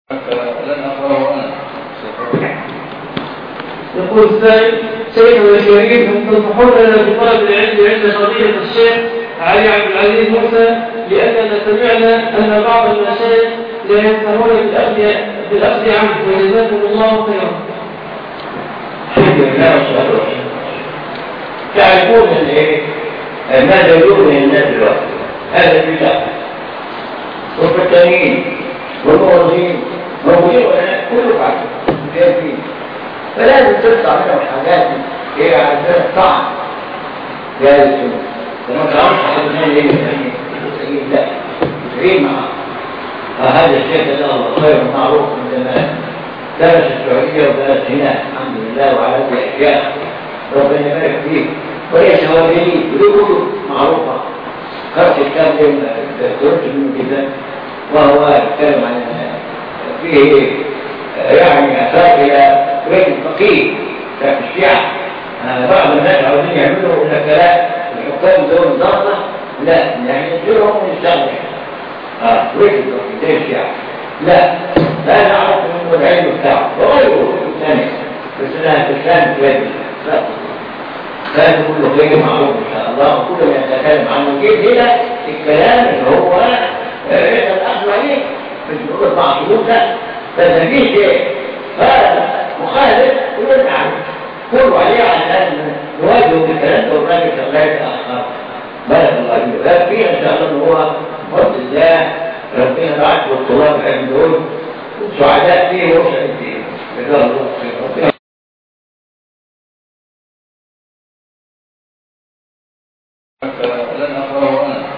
لن أقرأه أنا يقول السائل شيخنا الكريم تنصحون لنا بطلب العلم عند قضية الشيخ علي عبد العزيز موسى لأننا سمعنا أن بعض المشايخ لا ينتهون بالأخذ بالأخذ عنه وجزاكم الله خيرا. الحمد لله والصلاة والسلام تعرفون ان ايه ماذا يغني الناس دلوقتي هذا البدع والفتانين والموظفين موجودين ولا كله بعد جاهزين فلازم تطلع منهم حاجات هي عندنا طعن جاهزين لما تعرفش حد من اللي يسألني لا تسعين معه فهذا الشيء ده الله خير معروف من زمان درس السعودية ودرس هنا الحمد لله وعلى كل أشياء ربنا يبارك فيه وهي شواذلي كله معروفة خرج الكاتب دكتور من كده وهو يتكلم عن فيه يعني أساس إلى رجل فقيه كان الشيعة بعض الناس عاوزين يعملوا الكلام الحكام دول ضغطة لا يعني يصيرهم من الشغل اه رجل فقيه زي الشيعة لا لا نعرف منه العلم بتاعه وغيره ثاني بس انها تشان كويس لا كان كله خير معروف ان شاء الله وكل ما يتكلم عنه جيد هنا الكلام اللي هو ايه الاخذ عليه مش بنقول مع شروط لا بس في شيء هذا مخالف يقول عنه كله عليه على ان نواجهه بالكلام ده والراجل شغال اخر بارك الله فيه بارك فيه ان شاء الله ان هو بفضل الله ربنا بعت والطلاب العلم دول سعداء فيه وسعد فيه جزاه الله خير لن أقرأه أنا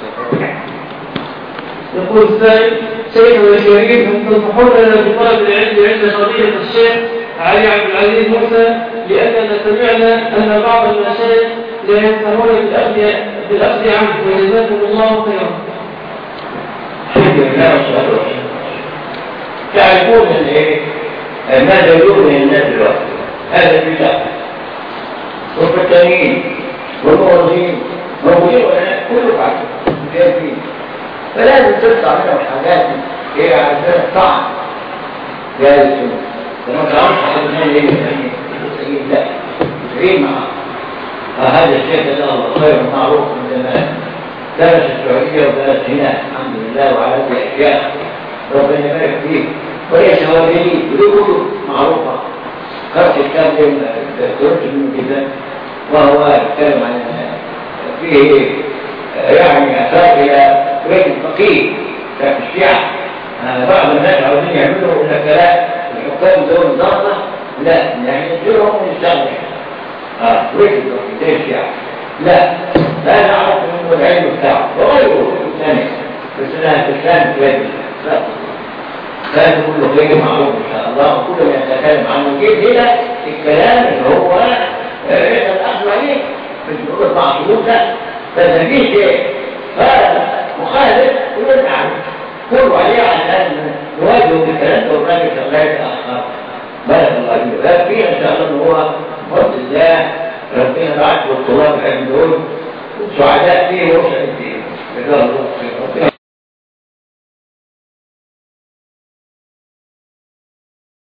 يقول السائل شيخنا الكريم تنصحون لنا بطلب العلم عند قضية الشيخ علي عبد العزيز موسى لأننا سمعنا أن بعض المشايخ لا ينتهون بالأخذ بالأخذ عنه وجزاكم الله خيرا. الحمد لله والصلاة والسلام تعرفون ان ايه ماذا يغني الناس دلوقتي هذا البدع والفتانين والموظفين موجودين ولا كله بعد جاهزين فلازم تطلع منهم حاجات هي عندنا طعن جاهزين لما تعرفش حد من اللي يسألني لا تسعين معه فهذا الشيء ده الله خير معروف من زمان درس السعودية ودرس هنا الحمد لله وعلى كل أشياء ربنا يبارك فيه وهي شواذلي كله معروفة خرج الكاتب دكتور من كده وهو يتكلم عن فيه يعني أساس إلى رجل فقيه كان الشيعة بعض الناس عاوزين يعملوا الكلام الحكام دول ضغطة لا يعني يصيرهم من الشغل اه رجل فقيه زي الشيعة لا لا نعرف منه العلم بتاعه وغيره ثاني بس انها تشان كويس لا كان كله خير معروف ان شاء الله وكل ما يتكلم عنه جيد هنا الكلام اللي هو ايه الاخذ عليه مش بنقول مع شروط لا بس في شيء هذا مخالف يقول عنه كله عليه على ان نواجهه بالكلام ده والراجل شغال اخر بارك الله فيه بارك فيه ان شاء الله ان هو بفضل الله ربنا بعت والطلاب العلم دول سعداء فيه وسعد فيه جزاه الله